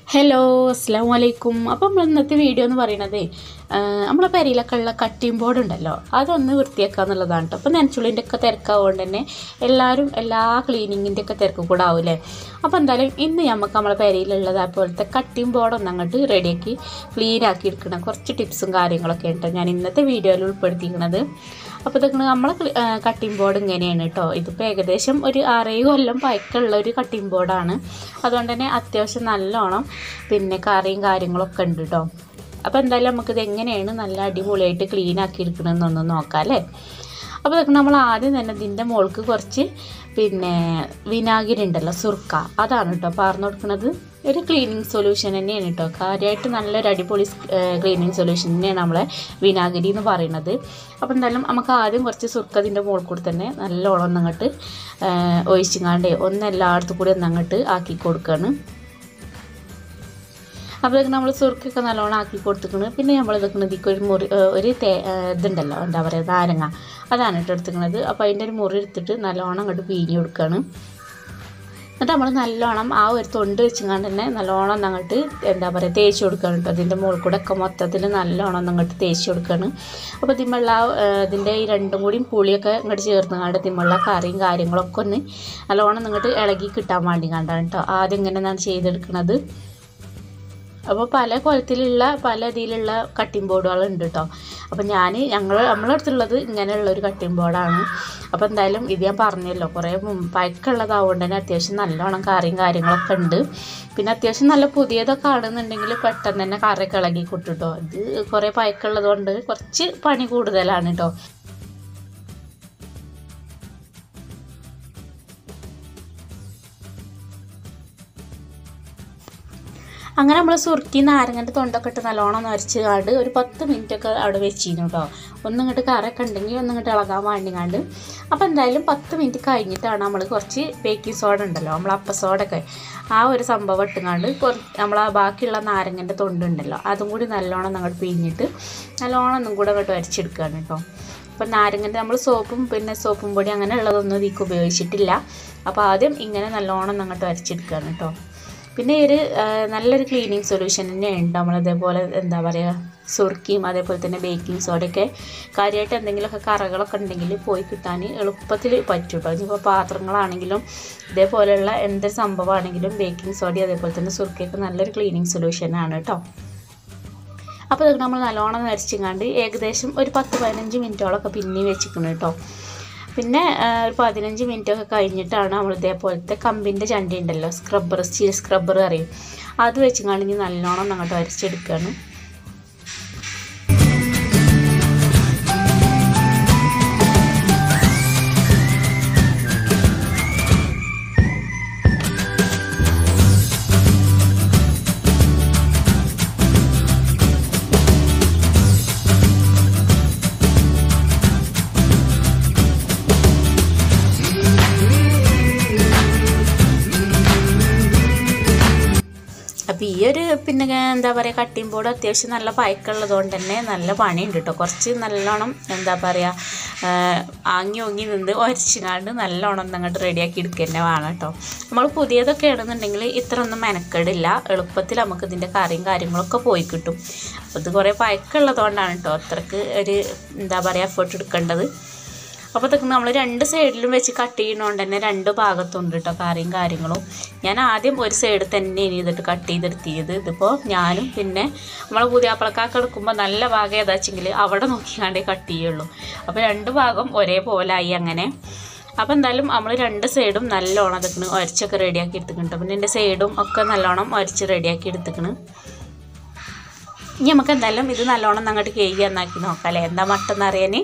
hello അസ്സാം വലൈക്കും അപ്പം നമ്മൾ ഇന്നത്തെ വീഡിയോ എന്ന് പറയണതേ ആ, നമ്മളെ പെരയിലൊക്കെ ഉള്ള കട്ടിംഗ് ബോർഡ് ഉണ്ടല്ലോ അതൊന്ന് വൃത്തിയാക്കുക എന്നുള്ളതാണ് കേട്ടോ അപ്പോൾ നനച്ചുള്ളിൻ്റെ ഒക്കെ തിരക്കാവുകൊണ്ട് തന്നെ എല്ലാവരും എല്ലാ ക്ലീനിങ്ങിൻ്റെ ഒക്കെ തിരക്ക് കൂടെ ആവില്ലേ അപ്പോൾ എന്തായാലും ഇന്ന് നമുക്ക് നമ്മളെ പെരയിലുള്ളത് അതുപോലത്തെ കട്ടിംഗ് ബോർഡ് ഒന്ന് അങ്ങോട്ട് റെഡിയാക്കി ക്ലീൻ ആക്കി എടുക്കണം കുറച്ച് ടിപ്സും കാര്യങ്ങളൊക്കെ ഉണ്ട് ഞാൻ ഇന്നത്തെ വീഡിയോയിൽ ഉൾപ്പെടുത്തിയിരിക്കുന്നത് അപ്പോൾ ഇതൊക്കെ നമ്മളെ കട്ടിംഗ് ബോർഡ് ഇങ്ങനെയാണ് കേട്ടോ ഇതിപ്പോൾ ഏകദേശം ഒരു ആറേഴ് കൊല്ലം പഴക്കമുള്ള ഒരു കട്ടിംഗ് ബോർഡാണ് അതുകൊണ്ട് തന്നെ അത്യാവശ്യം നല്ലോണം പിന്നെ കറിയും കാര്യങ്ങളൊക്കെ ഉണ്ട് കേട്ടോ അപ്പോൾ എന്തായാലും നമുക്കിത് എങ്ങനെയാണ് നല്ല അടിപൊളിയായിട്ട് ക്ലീൻ ആക്കി എടുക്കണമെന്നൊന്ന് നോക്കാം അല്ലേ അപ്പോൾ ഇതൊക്കെ നമ്മൾ ആദ്യം തന്നെ ഇതിൻ്റെ മുകൾക്ക് കുറച്ച് പിന്നെ വിനാഗിരി ഉണ്ടല്ലോ സുർക്ക അതാണ് കേട്ടോ പാർന്നു കൊടുക്കുന്നത് ഒരു ക്ലീനിങ് സൊല്യൂഷൻ തന്നെയാണ് കേട്ടോ കാര്യമായിട്ട് നല്ലൊരു അടിപൊളി ക്ലീനിങ് സൊല്യൂഷൻ തന്നെയാണ് നമ്മളെ വിനാഗിരി എന്ന് പറയുന്നത് അപ്പോൾ എന്തായാലും നമുക്ക് ആദ്യം കുറച്ച് സുർക്ക ഇതിൻ്റെ മുകളിൽ കൂടി തന്നെ നല്ലോണം ഒന്നങ്ങോട്ട് ഒഴിച്ചിങ്ങാണ്ട് ഒന്ന് എല്ലായിടത്തും കൂടി ഒന്നങ്ങോട്ട് ആക്കി കൊടുക്കുകയാണ് അപ്പോൾ ഇതൊക്കെ നമ്മൾ സുറുക്കൊക്കെ നല്ലോണം ആക്കി കൊടുത്തിരിക്കുന്നത് പിന്നെ നമ്മൾ ഇതൊക്കെ ഇതിക്ക് ഒരു മുറി ഏഹ് ഒരു തേ ഏഹ് ഇതുണ്ടല്ലോ എന്താ പറയുക നാരങ്ങ അതാണ് ഇട്ട് എടുത്തിരിക്കുന്നത് അപ്പോൾ അതിൻ്റെ ഒരു മുറി എടുത്തിട്ട് നല്ലോണം അങ്ങോട്ട് പിഴിഞ്ഞ് കൊടുക്കുകയാണ് എന്നിട്ട് നമ്മൾ നല്ലോണം ആ ഒരു തൊണ്ട് വെച്ചുകൊണ്ട് തന്നെ നല്ലോണം അങ്ങോട്ട് എന്താ പറയുക തേച്ച് കൊടുക്കുകയാണ് കേട്ടോ അതിൻ്റെ മുകളിൽ കൂടെ ഒക്കെ മൊത്തത്തിൽ നല്ലോണം അങ്ങോട്ട് തേച്ച് കൊടുക്കുകയാണ് അപ്പോൾ ഇതിമുള്ള ആ ഏഹ് ഇതിൻ്റെ ഈ രണ്ടും കൂടിയും പുളിയൊക്കെ ഇങ്ങോട്ട് ചേർന്നുകൊണ്ട് ഇതിമുള്ള കറിയും കാര്യങ്ങളൊക്കെ ഒന്ന് നല്ലോണം അങ്ങോട്ട് ഇളകി കിട്ടാൻ വേണ്ടി കണ്ടാണ് കേട്ടോ ആദ്യം ഇങ്ങനെ ഞാൻ ചെയ്തെടുക്കുന്നത് അപ്പോൾ പല കുളത്തിലുള്ള പല ഇതിലുള്ള കട്ടിംഗ് ബോർഡുകൾ ഉണ്ട് കേട്ടോ അപ്പോൾ ഞാൻ ഞങ്ങൾ നമ്മളെ അടുത്തുള്ളത് ഇങ്ങനെയുള്ള ഒരു കട്ടിംഗ് ബോർഡാണ് അപ്പോൾ എന്തായാലും ഇത് ഞാൻ പറഞ്ഞല്ലോ കുറേ പഴക്കമുള്ളതാവുകൊണ്ട് തന്നെ അത്യാവശ്യം നല്ലോണം കറിയും കാര്യങ്ങളൊക്കെ ഉണ്ട് പിന്നെ അത്യാവശ്യം നല്ല പുതിയതൊക്കെ ആണെന്നുണ്ടെങ്കിൽ പെട്ടെന്ന് തന്നെ കറിയൊക്കെ ഇളകി കിട്ടും കേട്ടോ ഇത് കുറേ പഴക്കമുള്ളത് കൊണ്ട് കുറച്ച് പണി കൂടുതലാണ് കേട്ടോ അങ്ങനെ നമ്മൾ സുറുക്കി നാരങ്ങൻ്റെ തൊണ്ടൊക്കെ ഇട്ട് നല്ലോണം നരച്ച് കാണ്ട് ഒരു പത്ത് മിനിറ്റൊക്കെ അവിടെ വെച്ചിരുന്നു കേട്ടോ ഒന്നിങ്ങോട്ട് കറയൊക്കെ ഉണ്ടെങ്കിൽ ഒന്നിങ്ങോട്ട് ഇളകാൻ വേണ്ടിങ്ങാണ്ട് അപ്പോൾ എന്തായാലും പത്ത് മിനിറ്റ് കഴിഞ്ഞിട്ടാണ് നമ്മൾ കുറച്ച് ബേക്കിംഗ് സോഡ ഉണ്ടല്ലോ നമ്മൾ അപ്പ സോഡൊക്കെ ആ ഒരു സംഭവം ഇട്ടുങ്ങാണ്ട് കുറച്ച് നമ്മൾ ആ ബാക്കിയുള്ള നാരങ്ങൻ്റെ തൊണ്ടുണ്ടല്ലോ അതും കൂടി നല്ലോണം അങ്ങോട്ട് പിഴിഞ്ഞിട്ട് നല്ലോണം ഒന്നും കൂടെ അങ്ങോട്ട് വരച്ചെടുക്കുകയാണ് കേട്ടോ അപ്പം നാരങ്ങൻ്റെ നമ്മൾ സോപ്പും പിന്നെ സോപ്പും പൊടി അങ്ങനെ ഉള്ളതൊന്നും ഇതിക്ക് ഉപയോഗിച്ചിട്ടില്ല അപ്പോൾ ആദ്യം ഇങ്ങനെ നല്ലോണം അങ്ങോട്ട് വരച്ചെടുക്കുകയാണ് കേട്ടോ പിന്നെ ഈ ഒരു ആ, നല്ലൊരു ക്ലീനിങ് സൊല്യൂഷൻ തന്നെയുണ്ട് നമ്മൾ ഇതേപോലെ എന്താ പറയുക സുർക്കിയും അതേപോലെ തന്നെ ബേക്കിംഗ് സോഡയൊക്കെ കാര്യമായിട്ട് എന്തെങ്കിലുമൊക്കെ കറകളൊക്കെ ഉണ്ടെങ്കിൽ പോയി കിട്ടാൻ എളുപ്പത്തിൽ പറ്റും കേട്ടോ ഇനിയിപ്പോൾ പാത്രങ്ങളാണെങ്കിലും ഇതേപോലെയുള്ള എന്തൊരു സംഭവമാണെങ്കിലും ബേക്കിംഗ് സോഡ അതേപോലെ തന്നെ സുർക്കയൊക്കെ നല്ലൊരു ക്ലീനിങ് സൊല്യൂഷനാണ് കേട്ടോ അപ്പോൾ ഇതൊക്കെ നമ്മൾ നല്ലോണം നരച്ചിങ്ങാണ്ട് ഏകദേശം ഒരു പത്ത് പതിനഞ്ച് മിനിറ്റോളൊക്കെ പിന്നെയും വെച്ചിരിക്കണം കേട്ടോ പിന്നെ ആ, ഒരു പതിനഞ്ച് മിനിറ്റ് ഒക്കെ കഴിഞ്ഞിട്ടാണ് നമ്മൾ ഇതേപോലത്തെ കമ്പിൻ്റെ ചണ്ടി ഉണ്ടല്ലോ സ്ക്രബ്ബർ സ്റ്റീൽ സ്ക്രബ്ബർ അറിയും അത് വെച്ചിങ്ങാണ്ട് ഇനി നല്ലോണം അങ്ങോട്ട് വരച്ചെടുക്കുകയാണ് അപ്പോൾ ഈ ഒരു പിന്നെ എന്താ പറയുക കട്ടിംഗ് ബോർഡ് അത്യാവശ്യം നല്ല പഴക്കമുള്ളത് കൊണ്ട് തന്നെ നല്ല പണിയുണ്ട് കേട്ടോ കുറച്ച് നല്ലോണം എന്താ പറയുക ആങ്ങി ഒങ്ങി നിന്ന് ഒരച്ചിങ്ങാണ്ട് നല്ലോണം അങ്ങോട്ട് റെഡിയാക്കി എടുക്കുക തന്നെ വേണം കേട്ടോ നമ്മൾ പുതിയതൊക്കെ ആണെന്നുണ്ടെങ്കിൽ ഇത്ര ഒന്നും മെനക്കെടില്ല എളുപ്പത്തിൽ നമുക്ക് ഇതിൻ്റെ കറിയും കാര്യങ്ങളൊക്കെ പോയി കിട്ടും അപ്പോൾ ഇത് കുറേ പഴക്കമുള്ളതുകൊണ്ടാണ് കേട്ടോ അത്രക്ക് ഒരു എന്താ പറയുക എഫേർട്ട് എടുക്കേണ്ടത് അപ്പോൾ ഇതൊക്കെ നമ്മൾ രണ്ട് സൈഡിലും വെച്ച് കട്ട് ചെയ്യുന്നതുകൊണ്ട് തന്നെ രണ്ട് ഭാഗത്തുണ്ട് കേട്ടോ കറിയും കാര്യങ്ങളും ഞാൻ ആദ്യം ഒരു സൈഡ് തന്നെ ഇനി ഇതിട്ട് കട്ട് ചെയ്തെടുത്തിയത് ഇതിപ്പോൾ ഞാനും പിന്നെ നമ്മൾ പുതിയാപ്പിളക്കാക്ക് എടുക്കുമ്പോൾ നല്ല ഭാഗം ഏതാച്ചെങ്കിൽ അവിടെ നോക്കിക്കാണ്ടേ കട്ട് ചെയ്യുള്ളൂ അപ്പോൾ രണ്ട് ഭാഗം ഒരേപോലെ ആയി അങ്ങനെ അപ്പോൾ എന്തായാലും നമ്മൾ രണ്ട് സൈഡും നല്ലോണം ഇതൊക്കെ ഒരച്ചൊക്കെ റെഡിയാക്കി എടുത്തിട്ടുണ്ട് പിന്നെ എൻ്റെ സൈഡും ഒക്കെ നല്ലോണം ഒരച്ച് റെഡിയാക്കി എടുത്തിക്കണ് ഇനി നമുക്ക് എന്തായാലും ഇത് നല്ലോണം അങ്ങോട്ട് കേക്ക് എന്നാക്കി നോക്കാം അല്ലേ എന്താ മട്ടെന്ന് അറിയാൻ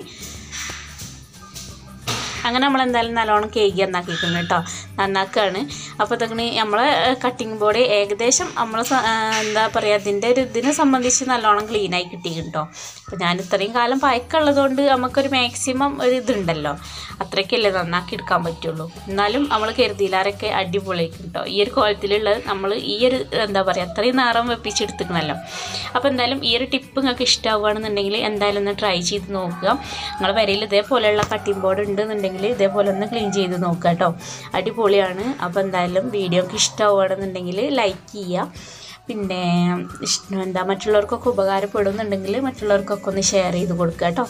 അങ്ങനെ നമ്മൾ എന്തായാലും നല്ലോണം കേക്ക് നന്നാക്കിയിട്ടുണ്ട് കേട്ടോ നന്നാക്കുകയാണ് അപ്പോൾ ഇതൊക്കെ നമ്മളെ കട്ടിങ് ബോർഡ് ഏകദേശം നമ്മൾ എന്താ പറയുക അതിൻ്റെ ഒരു ഇതിനെ സംബന്ധിച്ച് നല്ലോണം ക്ലീനായി കിട്ടിയിട്ടുണ്ട് കേട്ടോ അപ്പോൾ ഞാൻ ഇത്രയും കാലം പഴക്കമുള്ളതുകൊണ്ട് നമുക്കൊരു മാക്സിമം ഒരു ഇതുണ്ടല്ലോ അത്രയ്ക്കല്ലേ നന്നാക്കി എടുക്കാൻ പറ്റുള്ളൂ എന്നാലും നമ്മൾ കരുതിയിലാരൊക്കെ അടിപൊളിയായിരിക്കും കേട്ടോ ഈ ഒരു കോലത്തിലുള്ളത് നമ്മൾ ഈ ഒരു എന്താ പറയുക അത്രയും നേരം വെപ്പിച്ചെടുത്തിക്കണല്ലോ അപ്പോൾ എന്തായാലും ഈ ഒരു ടിപ്പ് നിങ്ങൾക്ക് ഇഷ്ടമാവുകയാണെന്നുണ്ടെങ്കിൽ എന്തായാലും ഒന്ന് ട്രൈ ചെയ്ത് നോക്കുക നിങ്ങളുടെ വരയിൽ ഇതേപോലെയുള്ള കട്ടിംഗ് ബോർഡ് ഉണ്ടെന്നുണ്ടെങ്കിൽ ഇതേപോലെ ഒന്ന് ക്ലീൻ ചെയ്ത് നോക്കുക കേട്ടോ അടിപൊളിയാണ് അപ്പോൾ എന്തായാലും വീഡിയോക്ക് ഇഷ്ടമാവുകയാണെന്നുണ്ടെങ്കിൽ ലൈക്ക് ചെയ്യുക പിന്നെ ഇഷ്- എന്താ മറ്റുള്ളവർക്കൊക്കെ ഉപകാരപ്പെടുന്നുണ്ടെങ്കിൽ മറ്റുള്ളവർക്കൊക്കെ ഒന്ന് ഷെയർ ചെയ്ത് കൊടുക്കുക കേട്ടോ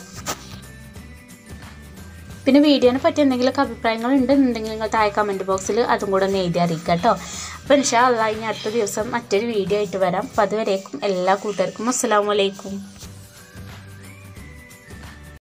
പിന്നെ വീഡിയോനെ പറ്റി എന്തെങ്കിലുമൊക്കെ അഭിപ്രായങ്ങൾ ഉണ്ടെന്നുണ്ടെങ്കിൽ നിങ്ങൾ താഴെ കമൻറ്റ് ബോക്സിൽ അതും കൂടെ ഒന്ന് എഴുതി അറിയിക്കുക കേട്ടോ അപ്പോൾ ഇൻഷാ അള്ളാ ഇനി അടുത്ത ദിവസം മറ്റൊരു വീഡിയോ ആയിട്ട് വരാം അപ്പോൾ അതുവരേക്കും എല്ലാ കൂട്ടുകാർക്കും അസ്സാം വലൈക്കും